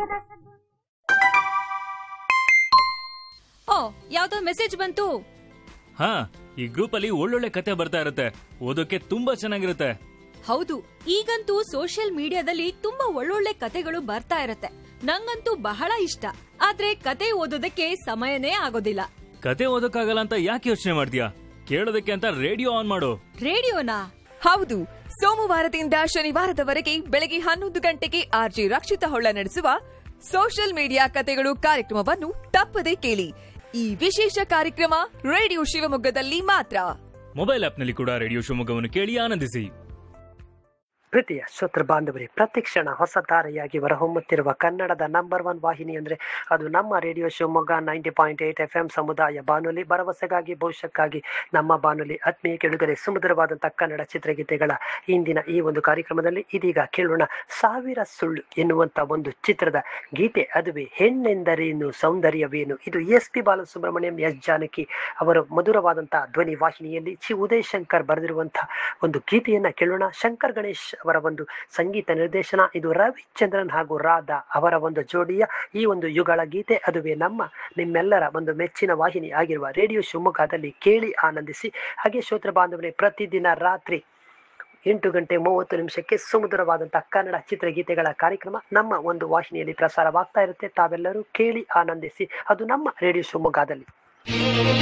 ಓ ಯಾವ್ದೋ ಮೆಸೇಜ್ ಬಂತು ಹಾ ಈ ಗ್ರೂಪ್ ಅಲ್ಲಿ ಒಳ್ಳೊಳ್ಳೆ ಕತೆ ಬರ್ತಾ ಇರುತ್ತೆ ಓದೋಕೆ ತುಂಬಾ ಚೆನ್ನಾಗಿರುತ್ತೆ ಹೌದು ಈಗಂತೂ ಸೋಷಿಯಲ್ ಮೀಡಿಯಾದಲ್ಲಿ ತುಂಬಾ ಒಳ್ಳೊಳ್ಳೆ ಕತೆಗಳು ಬರ್ತಾ ಇರತ್ತೆ ನಂಗಂತೂ ಬಹಳ ಇಷ್ಟ ಆದ್ರೆ ಕತೆ ಓದೋದಕ್ಕೆ ಸಮಯನೇ ಆಗೋದಿಲ್ಲ ಕತೆ ಓದೋಕ್ಕಾಗಲ್ಲ ಅಂತ ಯಾಕೆ ಯೋಚನೆ ಮಾಡ್ತೀಯಾ ಕೇಳೋದಕ್ಕೆ ಅಂತ ರೇಡಿಯೋ ಆನ್ ಮಾಡು ರೇಡಿಯೋನಾ ಹೌದು ಸೋಮವಾರದಿಂದ ಶನಿವಾರದವರೆಗೆ ಬೆಳಗ್ಗೆ ಹನ್ನೊಂದು ಗಂಟೆಗೆ ಆರ್ಜಿ ರಕ್ಷಿತ ಹೊಳ್ಳ ನಡೆಸುವ ಸೋಷಿಯಲ್ ಮೀಡಿಯಾ ಕತೆಗಳು ಕಾರ್ಯಕ್ರಮವನ್ನು ತಪ್ಪದೇ ಕೇಳಿ ಈ ವಿಶೇಷ ಕಾರ್ಯಕ್ರಮ ರೇಡಿಯೋ ಶಿವಮೊಗ್ಗದಲ್ಲಿ ಮಾತ್ರ ಮೊಬೈಲ್ ಆಪ್ನಲ್ಲಿ ಕೂಡ ರೇಡಿಯೋ ಶಿವಮೊಗ್ಗವನ್ನು ಕೇಳಿ ಆನಂದಿಸಿ ಪ್ರೀತಿಯ ಶ್ರೋತೃ ಬಾಂಧವರೇ ಪ್ರತಿಕ್ಷಣ ಹೊಸ ತಾರೆಯಾಗಿ ಹೊರಹೊಮ್ಮುತ್ತಿರುವ ಕನ್ನಡದ ನಂಬರ್ ಒನ್ ವಾಹಿನಿ ಅಂದರೆ ಅದು ನಮ್ಮ radio Shivamogga ninety point eight F M ಸಮುದಾಯ ಬಾನುಲಿ ಭರವಸೆಗಾಗಿ ಭವಿಷ್ಯಕ್ಕಾಗಿ ನಮ್ಮ ಬಾನುಲಿ ಆತ್ಮೀಯ ಕೆಳುಗರೆ ಸುಮಧುರವಾದಂಥ ಕನ್ನಡ ಚಿತ್ರಗೀತೆಗಳ ಇಂದಿನ ಈ ಒಂದು ಕಾರ್ಯಕ್ರಮದಲ್ಲಿ ಇದೀಗ ಕೇಳೋಣ ಸಾವಿರ ಸುಳ್ಳು ಎನ್ನುವಂಥ ಒಂದು ಚಿತ್ರದ ಗೀತೆ ಅದುವೇ ಹೆಣ್ಣೆಂದರೇನು ಸೌಂದರ್ಯವೇನು ಇದು S P Balasubrahmanyam S Janaki ಅವರ ಮಧುರವಾದಂತಹ ಧ್ವನಿ ವಾಹಿನಿಯಲ್ಲಿ ಚಿ ಉದಯ್ ಶಂಕರ್ ಬರೆದಿರುವಂತಹ ಒಂದು ಗೀತೆಯನ್ನ ಕೇಳೋಣ ಶಂಕರ್ ಗಣೇಶ್ ಅವರ ಒಂದು ಸಂಗೀತ ನಿರ್ದೇಶನ ಇದು ರವಿಚಂದ್ರನ್ ಹಾಗೂ ರಾಧಾ ಅವರ ಒಂದು ಜೋಡಿಯ ಈ ಒಂದು ಯುಗಳ ಗೀತೆ ಅದುವೇ ನಮ್ಮ ನಿಮ್ಮೆಲ್ಲರ ಒಂದು ಮೆಚ್ಚಿನ ವಾಹಿನಿ ಆಗಿರುವ ರೇಡಿಯೋ ಶಿವಮೊಗ್ಗದಲ್ಲಿ ಕೇಳಿ ಆನಂದಿಸಿ ಹಾಗೆ ಶ್ರೋತ್ರ ಬಾಂಧವರೇ ಪ್ರತಿದಿನ ರಾತ್ರಿ ಎಂಟು ಗಂಟೆ ಮೂವತ್ತು ನಿಮಿಷಕ್ಕೆ ಸುಮಧುರವಾದಂತಹ ಕನ್ನಡ ಚಿತ್ರಗೀತೆಗಳ ಕಾರ್ಯಕ್ರಮ ನಮ್ಮ ಒಂದು ವಾಹಿನಿಯಲ್ಲಿ ಪ್ರಸಾರವಾಗ್ತಾ ಇರುತ್ತೆ ತಾವೆಲ್ಲರೂ ಕೇಳಿ ಆನಂದಿಸಿ ಅದು ನಮ್ಮ ರೇಡಿಯೋ ಶಿವಮೊಗ್ಗದಲ್ಲಿ